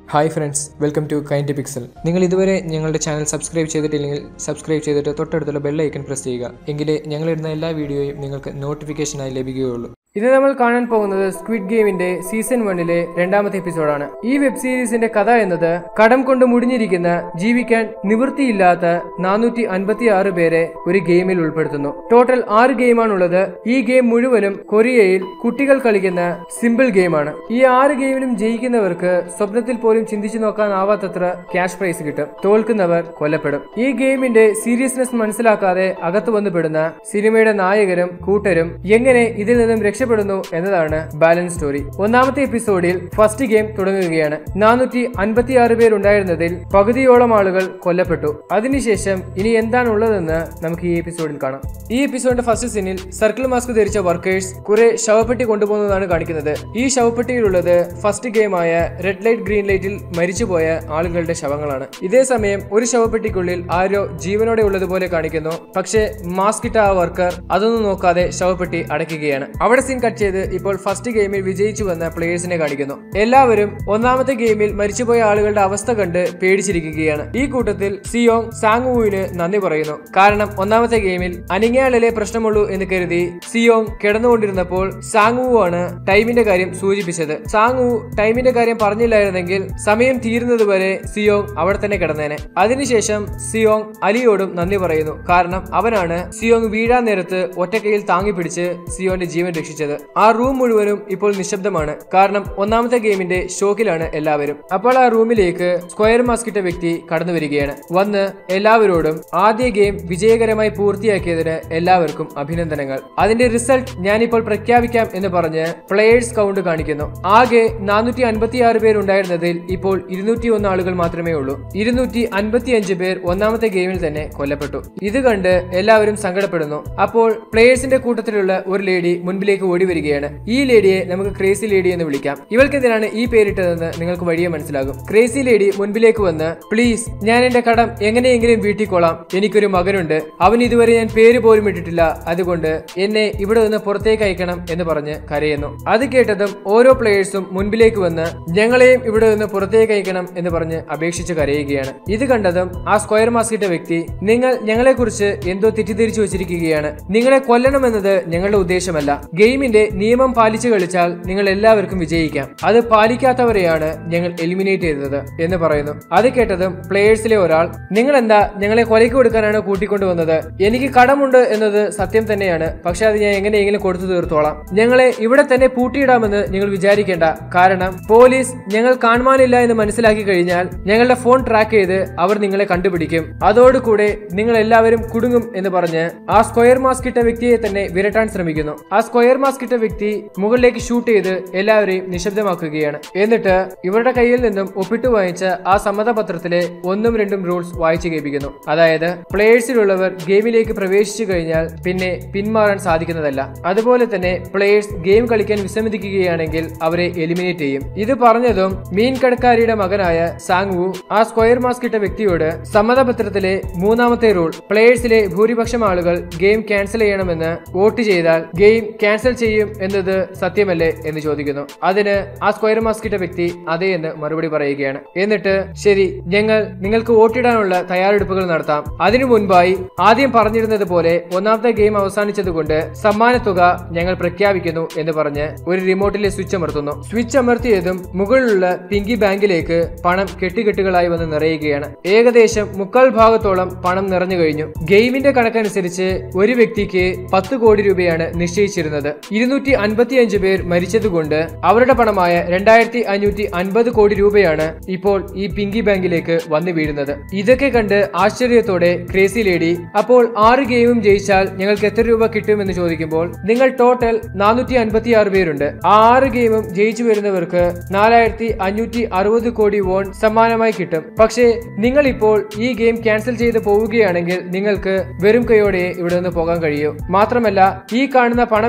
hi friends welcome to kind pixel നിങ്ങൾ ഇതുവരെ ഞങ്ങളുടെ ചാനൽ സബ്സ്ക്രൈബ് ചെയ്തിട്ടില്ലെങ്കിൽ സബ്സ്ക്രൈബ് ചെയ്തിട്ട് തൊട്ടടുത്തുള്ള ബെൽ ഐക്കൺ പ്രസ് ചെയ്യുക എങ്കിലേ ഞങ്ങളിടുന്ന എല്ലാ വീഡിയോയും നിങ്ങൾക്ക് നോട്ടിഫിക്കേഷനായി ലഭിക്കുകയുള്ളൂ ഇത് നമ്മൾ കാണാൻ പോകുന്നത് സ്ക്വിഡ് ഗെയിമിന്റെ സീസൺ വണ്ണിലെ രണ്ടാമത്തെ എപ്പിസോഡാണ് ഈ വെബ് സീരീസിന്റെ കഥ എന്നത് കടം കൊണ്ട് മുടിഞ്ഞിരിക്കുന്ന ജീവിക്കാൻ നിവൃത്തിയില്ലാത്ത നാനൂറ്റി അൻപത്തി ആറ് പേരെ ഒരു ഗെയിമിൽ ഉൾപ്പെടുത്തുന്നു ടോട്ടൽ ആറ് ഗെയിമാണുള്ളത് ഈ ഗെയിം മുഴുവനും കൊറിയയിൽ കുട്ടികൾ കളിക്കുന്ന സിമ്പിൾ ഗെയിമാണ് ഈ ആറ് ഗെയിമിലും ജയിക്കുന്നവർക്ക് സ്വപ്നത്തിൽ പോലും ചിന്തിച്ചു നോക്കാനാവാത്തത്ര ക്യാഷ് പ്രൈസ് കിട്ടും തോൽക്കുന്നവർ കൊല്ലപ്പെടും ഈ ഗെയിമിന്റെ സീരിയസ്നെസ് മനസ്സിലാക്കാതെ അകത്തു വന്നു പെടുന്ന സിനിമയുടെ നായകരും കൂട്ടരും എങ്ങനെ ഇതിൽ നിന്നും രക്ഷപ്പെടുന്നു എന്നതാണ് ബാലൻസ് സ്റ്റോറി ഒന്നാമത്തെ എപ്പിസോഡിൽ ഫസ്റ്റ് ഗെയിം തുടങ്ങുകയാണ് നാനൂറ്റി അൻപത്തിയാറ് പേരുണ്ടായിരുന്നതിൽ പകുതിയോളം ആളുകൾ കൊല്ലപ്പെട്ടു അതിനുശേഷം ഇനി എന്താണ് ഉള്ളതെന്ന് നമുക്ക് ഈ എപ്പിസോഡിൽ കാണാം ഈ എപ്പിസോഡിന്റെ ഫസ്റ്റ് സീനിൽ സർക്കിൾ മാസ്ക് ധരിച്ച വർക്കേഴ്സ് കുറെ ശവപ്പെട്ടി കൊണ്ടുപോകുന്നതാണ് കാണിക്കുന്നത് ഈ ശവപ്പെട്ടിയിലുള്ളത് ഫസ്റ്റ് ഗെയിമായ റെഡ് ലൈറ്റ് ഗ്രീൻ ലൈറ്റിൽ മരിച്ചുപോയ ആളുകളുടെ ശവങ്ങളാണ് ഇതേ സമയം ഒരു ശവപ്പെട്ടിക്കുള്ളിൽ ആരോ ജീവനോടെ ഉള്ളതുപോലെ കാണിക്കുന്നു പക്ഷേ മാസ്ക് ഇട്ട ആ വർക്കർ അതൊന്നും നോക്കാതെ ശവപ്പെട്ടി അടയ്ക്കുകയാണ് അവിടെ സീൻ കട്ട് ചെയ്ത് ഇപ്പോൾ ഫസ്റ്റ് ഗെയിമിൽ വിജയിച്ചു വന്ന പ്ലേയേഴ്സിനെ കാണിക്കുന്നു എല്ലാവരും ഒന്നാമത്തെ ഗെയിമിൽ മരിച്ചുപോയ ആളുകളുടെ അവസ്ഥ കണ്ട് പേടിച്ചിരിക്കുകയാണ് ഈ കൂട്ടത്തിൽ സിയോങ് സാങ്വുവിന് നന്ദി പറയുന്നു കാരണം ഒന്നാമത്തെ ഗെയിമിൽ അനിങ്ങയാളിലെ പ്രശ്നമുള്ളൂ എന്ന് കരുതി സിയോങ് കിടന്നുകൊണ്ടിരുന്നപ്പോൾ സാങ്വു ആണ് ടൈമിന്റെ കാര്യം സൂചിപ്പിച്ചത് സാങ്വു ടൈമിന്റെ കാര്യം പറഞ്ഞില്ലായിരുന്നെങ്കിൽ സമയം തീരുന്നതുവരെ സിയോങ് അവിടെ തന്നെ കിടന്നേനെ അതിനുശേഷം സിയോങ് അലിയോടും നന്ദി പറയുന്നു കാരണം അവനാണ് സിയോങ് വീഴാൻ നേരത്ത് ഒറ്റക്കൈയിൽ താങ്ങി പിടിച്ച് സിയോന്റെ ജീവൻ രക്ഷിച്ചത് ആ റൂം മുഴുവനും ഇപ്പോൾ നിശബ്ദമാണ് കാരണം ഒന്നാമത്തെ ഗെയിമിന്റെ ഷോക്കിലാണ് എല്ലാവരും അപ്പോൾ ആ റൂമിലേക്ക് സ്ക്വയർ മാസ്ക് ഇട്ട വ്യക്തി കടന്നു വരികയാണ് വന്ന് എല്ലാവരോടും ആദ്യ ഗെയിം വിജയകരമായി പൂർത്തിയാക്കിയതിന് എല്ലാവർക്കും അഭിനന്ദനങ്ങൾ അതിന്റെ റിസൾട്ട് ഞാനിപ്പോൾ പ്രഖ്യാപിക്കാം എന്ന് പറഞ്ഞ് പ്ലേയേഴ്സ് കൗണ്ട് കാണിക്കുന്നു ആകെ നാനൂറ്റി അൻപത്തിയാറ് പേരുണ്ടായിരുന്നതിൽ ഇപ്പോൾ ഇരുന്നൂറ്റി ഒന്ന് ആളുകൾ മാത്രമേ ഉള്ളൂ ഇരുന്നൂറ്റി അൻപത്തി അഞ്ച് പേർ ഒന്നാമത്തെ ഗെയിമിൽ തന്നെ കൊല്ലപ്പെട്ടു ഇത് കണ്ട് എല്ലാവരും സങ്കടപ്പെടുന്നു അപ്പോൾ പ്ലേയേഴ്സിന്റെ കൂട്ടത്തിലുള്ള ഒരു ലേഡി മുൻപിലേക്ക് ഓടി വരികയാണ് ഈ ലേഡിയെ നമുക്ക് ക്രേസി ലേഡി എന്ന് വിളിക്കാം ഇവൾക്കെതിരാണ് ഈ പേരിട്ടതെന്ന് നിങ്ങൾക്ക് വഴിയെ മനസ്സിലാകും ക്രേസി ലേഡി മുൻപിലേക്ക് വന്ന് പ്ലീസ് ഞാൻ എന്റെ കടം എങ്ങനെയെങ്കിലും വീട്ടിക്കൊള്ളാം എനിക്കൊരു മകനുണ്ട് അവൻ ഇതുവരെ ഞാൻ പേര് പോലും ഇട്ടിട്ടില്ല അതുകൊണ്ട് എന്നെ ഇവിടെ നിന്ന് പുറത്തേക്ക് അയക്കണം എന്ന് പറഞ്ഞ് കരയുന്നു അത് കേട്ടതും ഓരോ പ്ലേയേഴ്സും മുൻപിലേക്ക് വന്ന് ഞങ്ങളെയും ഇവിടെ നിന്ന് പുറത്തേക്ക് അയക്കണം എന്ന് പറഞ്ഞ് അപേക്ഷിച്ച് കരയുകയാണ് ഇത് കണ്ടതും ആ സ്ക്വയർ മാസ്ക് ഇട്ട വ്യക്തി നിങ്ങൾ ഞങ്ങളെ കുറിച്ച് എന്തോ തെറ്റിദ്ധരിച്ചു വെച്ചിരിക്കുകയാണ് നിങ്ങളെ കൊല്ലണമെന്നത് ഞങ്ങളുടെ ഉദ്ദേശമല്ല ഗെയിമിന്റെ നിയമം പാലിച്ചു കളിച്ചാൽ നിങ്ങൾ എല്ലാവർക്കും വിജയിക്കാം അത് പാലിക്കാത്തവരെയാണ് ഞങ്ങൾ എലിമിനേറ്റ് ചെയ്തത് എന്ന് പറയുന്നു അത് കേട്ടതും പ്ലേയേഴ്സിലെ ഒരാൾ നിങ്ങൾ എന്താ ഞങ്ങളെ കൊലയ്ക്ക് കൊടുക്കാനാണ് കൂട്ടിക്കൊണ്ടുവന്നത് എനിക്ക് കടമുണ്ട് എന്നത് സത്യം തന്നെയാണ് പക്ഷെ അത് ഞാൻ എങ്ങനെയെങ്കിലും കൊടുത്തു തീർത്തോളാം ഞങ്ങളെ ഇവിടെ തന്നെ പൂട്ടിയിടാമെന്ന് നിങ്ങൾ വിചാരിക്കേണ്ട കാരണം പോലീസ് ഞങ്ങൾ കാണുവാനില്ല എന്ന് മനസ്സിലാക്കി കഴിഞ്ഞാൽ ഞങ്ങളുടെ ഫോൺ ട്രാക്ക് ചെയ്ത് അവർ നിങ്ങളെ കണ്ടുപിടിക്കും അതോടുകൂടെ നിങ്ങൾ എല്ലാവരും കുടുങ്ങും എന്ന് പറഞ്ഞ് ആ സ്ക്വയർ മാസ്ക് ഇട്ട വ്യക്തിയെ തന്നെ വിരട്ടാൻ ശ്രമിക്കുന്നു ആ സ്ക്വയർ മാസ്ക് ഇട്ട വ്യക്തി മുകളിലേക്ക് ഷൂട്ട് ചെയ്ത് എല്ലാവരെയും നിശബ്ദമാക്കുകയാണ് എന്നിട്ട് ഇവരുടെ കയ്യിൽ നിന്നും ഒപ്പിട്ട് വാങ്ങിച്ച ആ സമ്മതപത്രത്തിലെ ഒന്നും രണ്ടും റൂൾസ് വായിച്ചു കേൾപ്പിക്കുന്നു അതായത് പ്ലേയേഴ്സിലുള്ളവർ ഗെയിമിലേക്ക് പ്രവേശിച്ചു കഴിഞ്ഞാൽ പിന്നെ പിന്മാറാൻ സാധിക്കുന്നതല്ല അതുപോലെ തന്നെ പ്ലേയേഴ്സ് ഗെയിം കളിക്കാൻ വിസമ്മതിക്കുകയാണെങ്കിൽ അവരെ എലിമിനേറ്റ് ചെയ്യും ഇത് പറഞ്ഞതും മീൻ കടക്കാരിയുടെ മകനായ സാങ്വു ആ സ്ക്വയർ മാസ്ക് ഇട്ട വ്യക്തിയോട് സമ്മതപത്രത്തിലെ മൂന്നാമത്തെ റൂൾ പ്ലേയേഴ്സിലെ ഭൂരിപക്ഷം ആളുകൾ ഗെയിം ക്യാൻസൽ ചെയ്യണമെന്ന് വോട്ട് ചെയ്താൽ ഗെയിം ക്യാൻസൽ ചെയ്യും എന്നത് സത്യമല്ലേ എന്ന് ചോദിക്കുന്നു അതിന് ആ സ്ക്വയർ മാസ്ക് ഇട്ട വ്യക്തി അതെ എന്ന് മറുപടി പറയുകയാണ് എന്നിട്ട് ശരി ഞങ്ങൾ നിങ്ങൾക്ക് വോട്ടിടാനുള്ള തയ്യാറെടുപ്പുകൾ നടത്താം അതിനു മുൻപായി ആദ്യം പറഞ്ഞിരുന്നത് പോലെ ഒന്നാമത്തെ ഗെയിം അവസാനിച്ചതുകൊണ്ട് സമ്മാനത്തുക ഞങ്ങൾ പ്രഖ്യാപിക്കുന്നു എന്ന് പറഞ്ഞ് ഒരു റിമോട്ടിലെ സ്വിച്ച് അമർത്തുന്നു സ്വിച്ച് അമർത്തിയതും മുകളിലുള്ള പിങ്കി ബാങ്കിലേക്ക് പണം കെട്ടുകെട്ടുകളായി വന്ന് നിറയുകയാണ് ഏകദേശം മുക്കാൽ ഭാഗത്തോളം പണം നിറഞ്ഞു കഴിഞ്ഞു ഗെയിമിന്റെ കണക്കനുസരിച്ച് ഒരു വ്യക്തിക്ക് പത്ത് കോടി രൂപയാണ് നിശ്ചയിച്ചിരുന്നത് ഇരുന്നൂറ്റി അൻപത്തിയഞ്ച് പേർ മരിച്ചതുകൊണ്ട് അവരുടെ പണമായ രണ്ടായിരത്തി അഞ്ഞൂറ്റി അൻപത് കോടി രൂപയാണ് ഇപ്പോൾ ഈ പിങ്കി ബാങ്കിലേക്ക് വന്നു വീഴുന്നത് ഇതൊക്കെ കണ്ട് ആശ്ചര്യത്തോടെ ക്രേസി ലേഡി അപ്പോൾ ആറ് ഗെയിമും ജയിച്ചാൽ ഞങ്ങൾക്ക് എത്ര രൂപ കിട്ടുമെന്ന് ചോദിക്കുമ്പോൾ നിങ്ങൾ ടോട്ടൽ നാനൂറ്റി അൻപത്തി ആറ് പേരുണ്ട് ആ ആറ് ഗെയിമും ജയിച്ചു വരുന്നവർക്ക് നാലായിരത്തി അഞ്ഞൂറ്റി അറുപത് കോടി വോൺ സമ്മാനമായി കിട്ടും പക്ഷേ നിങ്ങൾ ഇപ്പോൾ ഈ ഗെയിം ക്യാൻസൽ ചെയ്ത് പോവുകയാണെങ്കിൽ നിങ്ങൾക്ക് വെറും കൈയോടെ ഇവിടെ നിന്ന് പോകാൻ കഴിയൂ മാത്രമല്ല ഈ കാണുന്ന പണമെല്ലാം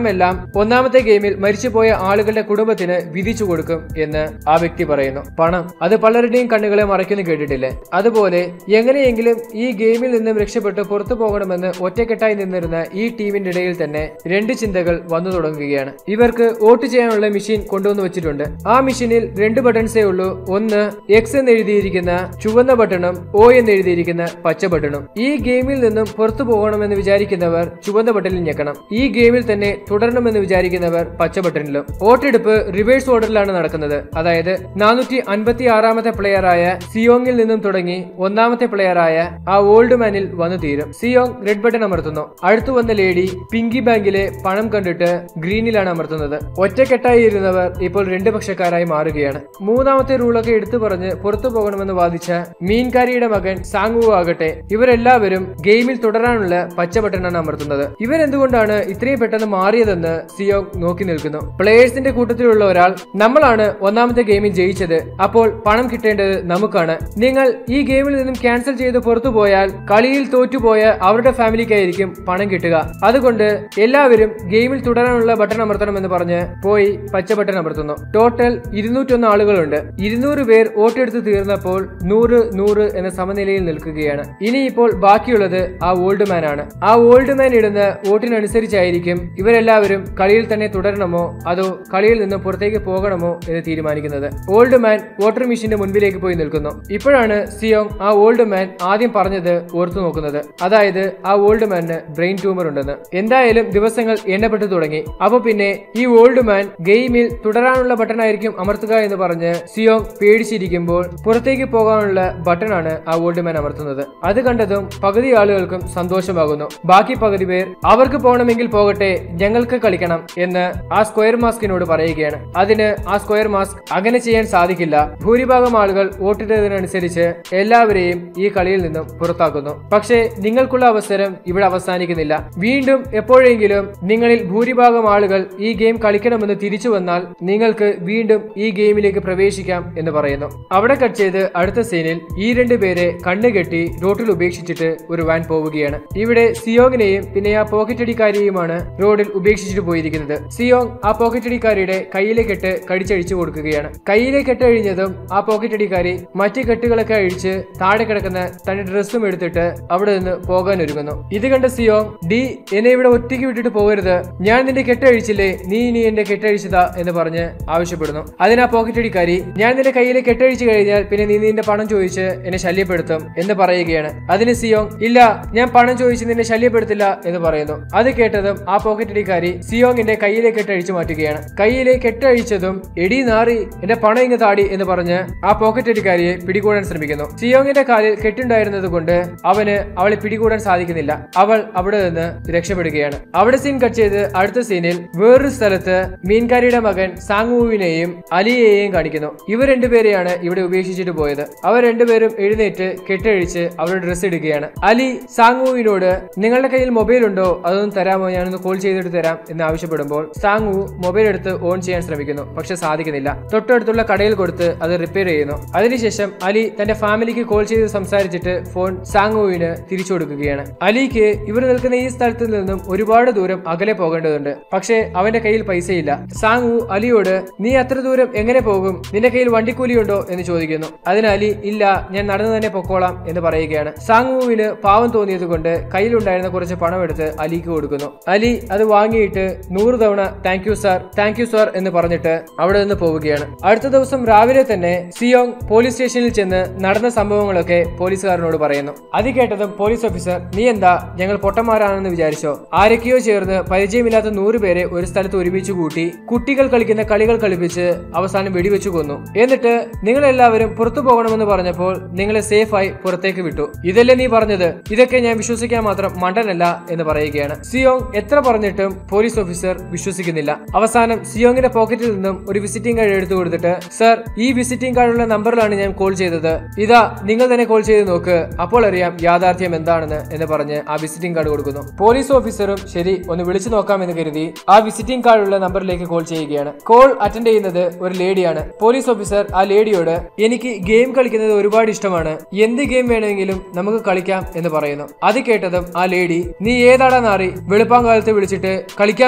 ഒന്നാമത്തെ ഗെയിമിൽ മരിച്ചുപോയ ആളുകളുടെ കുടുംബത്തിന് വിധിച്ചു കൊടുക്കും എന്ന് ആ വ്യക്തി പറയുന്നു പണം അത് പലരുടെയും കണ്ണുകളെ മറയ്ക്കുന്നു കേട്ടിട്ടില്ലേ അതുപോലെ എങ്ങനെയെങ്കിലും ഈ ഗെയിമിൽ നിന്നും രക്ഷപ്പെട്ട് പുറത്തു പോകണമെന്ന് ഒറ്റക്കെട്ടായി നിന്നിരുന്ന ഈ ടീമിന്റെ ഇടയിൽ തന്നെ രണ്ട് ചിന്തകൾ വന്നു തുടങ്ങുകയാണ് ഇവർക്ക് വോട്ട് ചെയ്യാനുള്ള മെഷീൻ കൊണ്ടുവന്ന് വെച്ചിട്ടുണ്ട് ആ മെഷീനിൽ രണ്ട് ബട്ടൺസേ ഉള്ളൂ ഒന്ന് എക്സ് എന്ന് എഴുതിയിരിക്കുന്ന ചുവന്ന ബട്ടണും ഒ എന്ന് എഴുതിയിരിക്കുന്ന പച്ച ബട്ടണും ഈ ഗെയിമിൽ നിന്നും പുറത്തു പോകണമെന്ന് വിചാരിക്കുന്നവർ ചുവന്ന ബട്ടണിൽ ഞെക്കണം ഈ ഗെയിമിൽ തന്നെ തുടരണമെന്ന് വിചാരിക്കുന്നവർ പച്ച ബട്ടണിലും വോട്ടെടുപ്പ് റിവേഴ്സ് ഓർഡറിലാണ് നടക്കുന്നത് അതായത് നാനൂറ്റി അൻപത്തി ആറാമത്തെ പ്ലെയറായ സിയോങ്ങിൽ നിന്നും തുടങ്ങി ഒന്നാമത്തെ പ്ലെയറായ ആ ഓൾഡ് മാനിൽ വന്നു തീരും സിയോങ് റെഡ് ബട്ടൺ അമർത്തുന്നു അടുത്തു വന്ന ലേഡി പിങ്കി ബാങ്കിലെ പണം കണ്ടിട്ട് ഗ്രീനിലാണ് അമർത്തുന്നത് ഒറ്റക്കെട്ടായി ഇരുന്നവർ ഇപ്പോൾ രണ്ട് പക്ഷക്കാരായി മാറുകയാണ് മൂന്നാമത്തെ റൂളൊക്കെ എടുത്തു പറഞ്ഞ് പുറത്തു പോകണമെന്ന് വാദിച്ച മീൻകാരിയുടെ മകൻ സാങ്ങു ആകട്ടെ ഇവരെല്ലാവരും ഗെയിമിൽ തുടരാനുള്ള പച്ച ബട്ടണാണ് അമർത്തുന്നത് ഇവരെന്തുകൊണ്ടാണ് ഇത്രയും പെട്ടെന്ന് മാറിയതെന്ന് സിയോങ് നോക്കി നിൽക്കുന്നു പ്ലേയേഴ്സിന്റെ കൂട്ടത്തിലുള്ള ഒരാൾ നമ്മളാണ് ഒന്നാമത്തെ ഗെയിമിൽ ജയിച്ചത് അപ്പോൾ പണം കിട്ടേണ്ടത് നമുക്കാണ് നിങ്ങൾ ഈ ഗെയിമിൽ നിന്നും ക്യാൻസൽ ചെയ്ത് പുറത്തു പോയാൽ കളിയിൽ തോറ്റുപോയ അവരുടെ ഫാമിലിക്കായിരിക്കും പണം കിട്ടുക അതുകൊണ്ട് എല്ലാവരും ഗെയിമിൽ തുടരാനുള്ള ബട്ടൺ അമർത്തണമെന്ന് പറഞ്ഞ് പോയി പച്ച ബട്ടൺ അമർത്തുന്നു ടോട്ടൽ ഇരുന്നൂറ്റൊന്ന് ആളുകളുണ്ട് ഇരുന്നൂറ് പേർ വോട്ടെടുത്ത് തീർന്നപ്പോൾ നൂറ് നൂറ് എന്ന സമനിലയിൽ നിൽക്കുകയാണ് ഇനിയിപ്പോൾ ബാക്കിയുള്ളത് ആ ഓൾഡ് മാൻ ആണ് ആ ഓൾഡ് മാൻ ഇടുന്ന വോട്ടിനനുസരിച്ചായിരിക്കും ഇവരെല്ലാവരും കളിയിൽ തന്നെ തുടരണമോ അതോ കളിയിൽ നിന്ന് പുറത്തേക്ക് പോകണമോ എന്ന് തീരുമാനിക്കുന്നത് ഓൾഡ് മാൻ വോട്ടർ മെഷീന്റെ മുൻപിലേക്ക് പോയി നിൽക്കുന്നു ഇപ്പോഴാണ് സിയോങ് ആ ഓൾഡ് മാൻ ആദ്യം പറഞ്ഞത് ഓർത്തു നോക്കുന്നത് അതായത് ആ ഓൾഡ് മാനിന് ബ്രെയിൻ ട്യൂമർ ഉണ്ടെന്ന് എന്തായാലും ദിവസങ്ങൾ എണ്ണപ്പെട്ടു തുടങ്ങി അപ്പൊ പിന്നെ ഈ ഓൾഡ് മാൻ ഗെയിമിൽ തുടരാനുള്ള ബട്ടൺ ആയിരിക്കും അമർത്തുക എന്ന് പറഞ്ഞ് സിയോങ് പേടിച്ചിരിക്കുമ്പോൾ പുറത്തേക്ക് പോകാനുള്ള ബട്ടണാണ് ആ ഓൾഡ് മാൻ അമർത്തുന്നത് അത് കണ്ടതും പകുതി ആളുകൾക്കും സന്തോഷമാകുന്നു ബാക്കി പകുതി പേർ അവർക്ക് പോകണമെങ്കിൽ പോകട്ടെ ഞങ്ങൾക്ക് കളിക്കണം എന്ന് ആ സ്ക്വയർ മാസ്കിനോട് പറയുകയാണ് അതിന് ആ സ്ക്വയർ മാസ്ക് അങ്ങനെ ചെയ്യാൻ സാധിക്കില്ല ഭൂരിഭാഗം ആളുകൾ വോട്ടിട്ടതിനനുസരിച്ച് എല്ലാവരെയും ഈ കളിയിൽ നിന്നും പുറത്താക്കുന്നു പക്ഷേ നിങ്ങൾക്കുള്ള അവസരം ഇവിടെ അവസാനിക്കുന്നില്ല വീണ്ടും എപ്പോഴെങ്കിലും നിങ്ങളിൽ ഭൂരിഭാഗം ആളുകൾ ഈ ഗെയിം കളിക്കണമെന്ന് തിരിച്ചു വന്നാൽ നിങ്ങൾക്ക് വീണ്ടും ഈ ഗെയിമിലേക്ക് പ്രവേശിക്കാം എന്ന് പറയുന്നു അവിടെ കട്ട് ചെയ്ത് അടുത്ത സീനിൽ ഈ രണ്ട് പേരെ കണ്ണുകെട്ടി റോഡിൽ ഉപേക്ഷിച്ചിട്ട് ഒരു വാൻ പോവുകയാണ് ഇവിടെ സിയോങ്ങിനെയും പിന്നെ ആ പോക്കറ്റ് അടിക്കാരിയുമാണ് റോഡിൽ ഉപേക്ഷിച്ചിട്ട് പോയിരിക്കുന്നത് സിയോങ് ആ പോക്കറ്റ് അടിക്കാരിയുടെ കയ്യിലെ കെട്ട് കടിച്ചഴിച്ചു കൊടുക്കുകയാണ് കയ്യിലെ കെട്ട് അഴിഞ്ഞതും ആ പോക്കറ്റ് അടിക്കാരി മറ്റു കെട്ടുകളൊക്കെ അഴിച്ച് താഴെ കിടക്കുന്ന തന്റെ ഡ്രസ്സും എടുത്തിട്ട് അവിടെ നിന്ന് പോകാൻ ഒരുങ്ങുന്നു ഇത് കണ്ട സിയോങ് ഡി എന്നെ ഇവിടെ ഒറ്റയ്ക്ക് വിട്ടിട്ട് പോകരുത് ഞാൻ നിന്റെ കെട്ടഴിച്ചില്ലേ നീ ഇനി എന്റെ കെട്ടഴിച്ചതാ എന്ന് പറഞ്ഞ് ആവശ്യപ്പെടുന്നു അതിന് ആ പോക്കറ്റ് അടിക്കാരി ഞാൻ നിന്റെ കയ്യിലെ കെട്ടഴിച്ചു കഴിഞ്ഞാൽ പിന്നെ നീ നിന്റെ പണം ചോദിച്ച് എന്നെ ശല്യപ്പെടുത്തും എന്ന് പറയുകയാണ് അതിന് സിയോങ് ഇല്ല ഞാൻ പണം ചോദിച്ച് നിന്നെ ശല്യപ്പെടുത്തില്ല എന്ന് പറയുന്നു അത് കേട്ടതും ആ പോക്കറ്റ് അടിക്കാരി സിയോങ്ങിന്റെ കയ്യിലെ കെട്ടഴിച്ചു മാറ്റുകയാണ് കയ്യിലെ കെട്ടഴിച്ചതും എടി നാറി എന്റെ പണം ഇങ്ങ് താടി എന്ന് പറഞ്ഞ് ആ പോക്കറ്റ് അടിക്കാരിയെ പിടികൂടാൻ ശ്രമിക്കുന്നു സിയോങ്ങിന്റെ കാലിൽ കെട്ടുണ്ടായിരുന്നത് കൊണ്ട് അവന് അവളെ പിടികൂടാൻ സാധിക്കുന്നില്ല അവൾ അവിടെ നിന്ന് രക്ഷപ്പെടുകയാണ് അവിടെ സീൻ കട്ട് ചെയ്ത് അടുത്ത സീനിൽ വേറൊരു സ്ഥലത്ത് മീൻകാരിയുടെ മകൻ സാങ്ങുവിനെയും അലിയെയും കാണിക്കുന്നു ഇവർ രണ്ടുപേരെയാണ് ഇവിടെ ഉപേക്ഷിച്ചിട്ട് പോയത് അവർ രണ്ടുപേരും എഴുന്നേറ്റ് കെട്ടഴിച്ച് അവരുടെ ഡ്രസ്സ് ഇടുകയാണ് അലി സാങ്ങുവിനോട് നിങ്ങളുടെ കയ്യിൽ മൊബൈൽ ഉണ്ടോ അതൊന്ന് തരാമോ ഞാനൊന്ന് കോൾ ചെയ്തിട്ട് തരാം എന്ന് ആവശ്യപ്പെടുമ്പോൾ സാങ്ങു മൊബൈൽ എടുത്ത് ഓൺ ചെയ്യാൻ ശ്രമിക്കുന്നു പക്ഷെ സാധിക്കുന്നില്ല തൊട്ടടുത്തുള്ള കടയിൽ കൊടുത്ത് അത് റിപ്പയർ ചെയ്യുന്നു അതിനുശേഷം അലി തന്റെ ഫാമിലിക്ക് കോൾ ചെയ്ത് സംസാരിച്ചിട്ട് ഫോൺ സാങ്ങുവിന് തിരിച്ചു കൊടുക്കുകയാണ് അലിക്ക് ഇവർ നിൽക്കുന്ന ഈ സ്ഥലത്ത് നിന്നും ഒരുപാട് ദൂരം അകലെ പോകേണ്ടതുണ്ട് പക്ഷേ അവന്റെ കയ്യിൽ പൈസയില്ല സാങ്ങു അലിയോട് നീ അത്ര ദൂരം എങ്ങനെ പോകും നിന്റെ കയ്യിൽ വണ്ടിക്കൂലിയുണ്ടോ എന്ന് ചോദിക്കുന്നു അതിന് അലി ഇല്ല ഞാൻ നടന്നു തന്നെ പൊക്കോളാം എന്ന് പറയുകയാണ് സാങ്ങുവിന് പാവം തോന്നിയത് കൊണ്ട് കയ്യിലുണ്ടായിരുന്ന കുറച്ച് പണം എടുത്ത് അലിക്ക് കൊടുക്കുന്നു അലി അത് വാങ്ങിയിട്ട് നൂറ് തവണ thank you sir thank you sir എന്ന് പറഞ്ഞിട്ട് അവിടെ നിന്ന് പോവുകയാണ് അടുത്ത ദിവസം രാവിലെ തന്നെ സിയോങ് പോലീസ് സ്റ്റേഷനിൽ ചെന്ന് നടന്ന സംഭവങ്ങളൊക്കെ പോലീസുകാരനോട് പറയുന്നു അത് കേട്ടതും പോലീസ് ഓഫീസർ നീ എന്താ ഞങ്ങൾ പൊട്ടന്മാരാണെന്ന് വിചാരിച്ചോ ആരൊക്കെയോ ചേർന്ന് പരിചയമില്ലാത്ത നൂറ് പേരെ ഒരു സ്ഥലത്ത് ഒരുമിച്ച് കൂട്ടി കുട്ടികൾ കളിക്കുന്ന കളികൾ കളിപ്പിച്ച് അവസാനം വെടിവെച്ചു കൊന്നു എന്നിട്ട് നിങ്ങൾ എല്ലാവരും പുറത്തു പോകണമെന്ന് പറഞ്ഞപ്പോൾ നിങ്ങളെ സേഫായി പുറത്തേക്ക് വിട്ടു ഇതല്ലേ നീ പറഞ്ഞത് ഇതൊക്കെ ഞാൻ വിശ്വസിക്കാൻ മാത്രം മണ്ടനല്ല എന്ന് പറയുകയാണ് സിയോങ് എത്ര പറഞ്ഞിട്ടും പോലീസ് ഓഫീസർ വിശ്വസിക്കുന്നില്ല അവസാനം സിയോങ്ങിന്റെ പോക്കറ്റിൽ നിന്നും ഒരു വിസിറ്റിംഗ് കാർഡ് എടുത്തു കൊടുത്തിട്ട് സർ ഈ വിസിറ്റിംഗ് കാർഡുള്ള നമ്പറിലാണ് ഞാൻ കോൾ ചെയ്തത് ഇതാ നിങ്ങൾ തന്നെ കോൾ ചെയ്ത് നോക്ക് അപ്പോൾ അറിയാം യാഥാർത്ഥ്യം എന്താണെന്ന് എന്ന് പറഞ്ഞ് ആ വിസിറ്റിംഗ് കാർഡ് കൊടുക്കുന്നു പോലീസ് ഓഫീസറും ശരി ഒന്ന് വിളിച്ചു നോക്കാമെന്ന് കരുതി ആ വിസിറ്റിംഗ് കാർഡുള്ള നമ്പറിലേക്ക് കോൾ ചെയ്യുകയാണ് കോൾ അറ്റൻഡ് ചെയ്യുന്നത് ഒരു ലേഡിയാണ് പോലീസ് ഓഫീസർ ആ ലേഡിയോട് എനിക്ക് ഗെയിം കളിക്കുന്നത് ഒരുപാട് ഇഷ്ടമാണ് എന്ത് ഗെയിം വേണമെങ്കിലും നമുക്ക് കളിക്കാം എന്ന് പറയുന്നു അത് കേട്ടതും ആ ലേഡി നീ ഏതാടാ നാറി വെളുപ്പാങ്കാലത്ത് വിളിച്ചിട്ട് കളിക്കാൻ